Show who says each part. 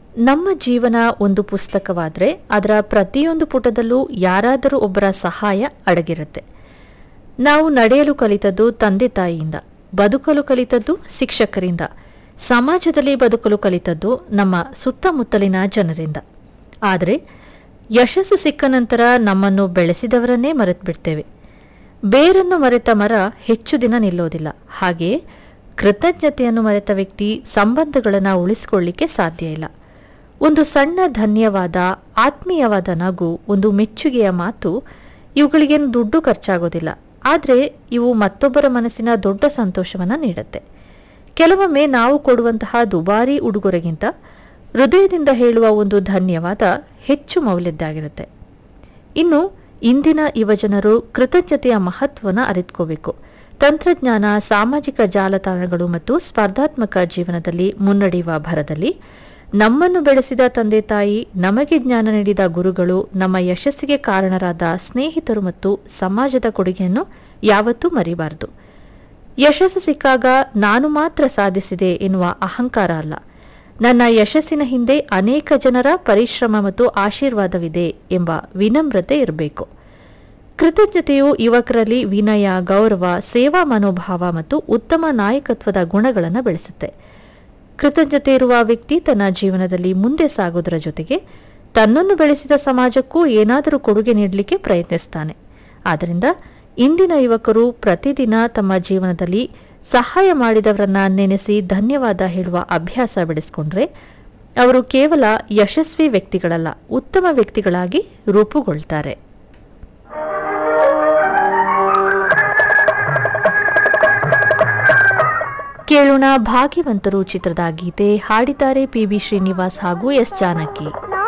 Speaker 1: ನಮ್ಮ ಜೀವನ ಒಂದು ಪುಸ್ತಕವಾದರೆ ಅದರ ಪ್ರತಿಯೊಂದು ಪುಟದಲ್ಲೂ ಯಾರಾದರೂ ಒಬ್ಬರ ಸಹಾಯ ಅಡಗಿರುತ್ತೆ ನಾವು ನಡೆಯಲು ಕಲಿತದ್ದು ತಂದೆ ತಾಯಿಯಿಂದ ಬದುಕಲು ಕಲಿತದ್ದು ಶಿಕ್ಷಕರಿಂದ ಸಮಾಜದಲ್ಲಿ ಬದುಕಲು ಕಲಿತದ್ದು ನಮ್ಮ ಸುತ್ತಮುತ್ತಲಿನ ಜನರಿಂದ ಆದರೆ ಯಶಸ್ಸು ಸಿಕ್ಕ ನಂತರ ನಮ್ಮನ್ನು ಬೆಳೆಸಿದವರನ್ನೇ ಮರೆತು ಬಿಡ್ತೇವೆ ಬೇರನ್ನು ಮರೆತ ಮರ ಹೆಚ್ಚು ದಿನ ನಿಲ್ಲೋದಿಲ್ಲ ಹಾಗೆಯೇ ಕೃತಜ್ಞತೆಯನ್ನು ಮರೆತ ವ್ಯಕ್ತಿ ಸಂಬಂಧಗಳನ್ನು ಉಳಿಸಿಕೊಳ್ಳಿಕ್ಕೆ ಸಾಧ್ಯ ಇಲ್ಲ ಒಂದು ಸಣ್ಣ ಧನ್ಯವಾದ ಆತ್ಮೀಯವಾದ ನಗು ಒಂದು ಮೆಚ್ಚುಗೆಯ ಮಾತು ಇವುಗಳಿಗೇನು ದುಡ್ಡು ಖರ್ಚಾಗೋದಿಲ್ಲ ಆದರೆ ಇವು ಮತ್ತೊಬ್ಬರ ಮನಸ್ಸಿನ ದೊಡ್ಡ ಸಂತೋಷವನ್ನು ನೀಡುತ್ತೆ ಕೆಲವೊಮ್ಮೆ ನಾವು ಕೊಡುವಂತಹ ದುಬಾರಿ ಉಡುಗೊರೆಗಿಂತ ಹೃದಯದಿಂದ ಹೇಳುವ ಒಂದು ಧನ್ಯವಾದ ಹೆಚ್ಚು ಮೌಲ್ಯದ್ದಾಗಿರುತ್ತೆ ಇನ್ನು ಇಂದಿನ ಯುವಜನರು ಕೃತಜ್ಞತೆಯ ಮಹತ್ವನ ಅರಿತುಕೋಬೇಕು ತಂತ್ರಜ್ಞಾನ ಸಾಮಾಜಿಕ ಜಾಲತಾಣಗಳು ಮತ್ತು ಸ್ಪರ್ಧಾತ್ಮಕ ಜೀವನದಲ್ಲಿ ಮುನ್ನಡೆಯುವ ಭರದಲ್ಲಿ ನಮ್ಮನ್ನು ಬೆಳೆಸಿದ ತಂದೆ ತಾಯಿ ನಮಗೆ ಜ್ಞಾನ ನೀಡಿದ ಗುರುಗಳು ನಮ್ಮ ಯಶಸ್ಸಿಗೆ ಕಾರಣರಾದ ಸ್ನೇಹಿತರು ಮತ್ತು ಸಮಾಜದ ಕೊಡುಗೆಯನ್ನು ಯಾವತ್ತೂ ಮರಿಬಾರದು ಯಶಸ್ಸು ಸಿಕ್ಕಾಗ ನಾನು ಮಾತ್ರ ಸಾಧಿಸಿದೆ ಎನ್ನುವ ಅಹಂಕಾರ ಅಲ್ಲ ನನ್ನ ಯಶಸ್ಸಿನ ಹಿಂದೆ ಅನೇಕ ಜನರ ಪರಿಶ್ರಮ ಮತ್ತು ಆಶೀರ್ವಾದವಿದೆ ಎಂಬ ವಿನಮ್ರತೆ ಇರಬೇಕು ಕೃತಜ್ಞತೆಯು ಯುವಕರಲ್ಲಿ ವಿನಯ ಗೌರವ ಸೇವಾ ಮನೋಭಾವ ಮತ್ತು ಉತ್ತಮ ನಾಯಕತ್ವದ ಗುಣಗಳನ್ನು ಬೆಳೆಸುತ್ತೆ ಕೃತಜ್ಞತೆ ಇರುವ ವ್ಯಕ್ತಿ ತನ್ನ ಜೀವನದಲ್ಲಿ ಮುಂದೆ ಸಾಗೋದರ ಜೊತೆಗೆ ತನ್ನನ್ನು ಬೆಳೆಸಿದ ಸಮಾಜಕ್ಕೂ ಏನಾದರೂ ಕೊಡುಗೆ ನೀಡಲಿಕ್ಕೆ ಪ್ರಯತ್ನಿಸ್ತಾನೆ ಆದ್ದರಿಂದ ಇಂದಿನ ಯುವಕರು ಪ್ರತಿದಿನ ತಮ್ಮ ಜೀವನದಲ್ಲಿ ಸಹಾಯ ಮಾಡಿದವರನ್ನ ನೆನೆಸಿ ಧನ್ಯವಾದ ಹೇಳುವ ಅಭ್ಯಾಸ ಬೆಳೆಸ್ಕೊಂಡ್ರೆ ಅವರು ಕೇವಲ ಯಶಸ್ವಿ ವ್ಯಕ್ತಿಗಳಲ್ಲ ಉತ್ತಮ ವ್ಯಕ್ತಿಗಳಾಗಿ ರೂಪುಗೊಳ್ತಾರೆ ಕೇಳೋಣ ಭಾಗ್ಯವಂತರು ಚಿತ್ರದ ಗೀತೆ ಹಾಡಿದ್ದಾರೆ ಪಿ ಬಿ ಶ್ರೀನಿವಾಸ್ ಹಾಗೂ ಎಸ್ ಜಾನಕಿ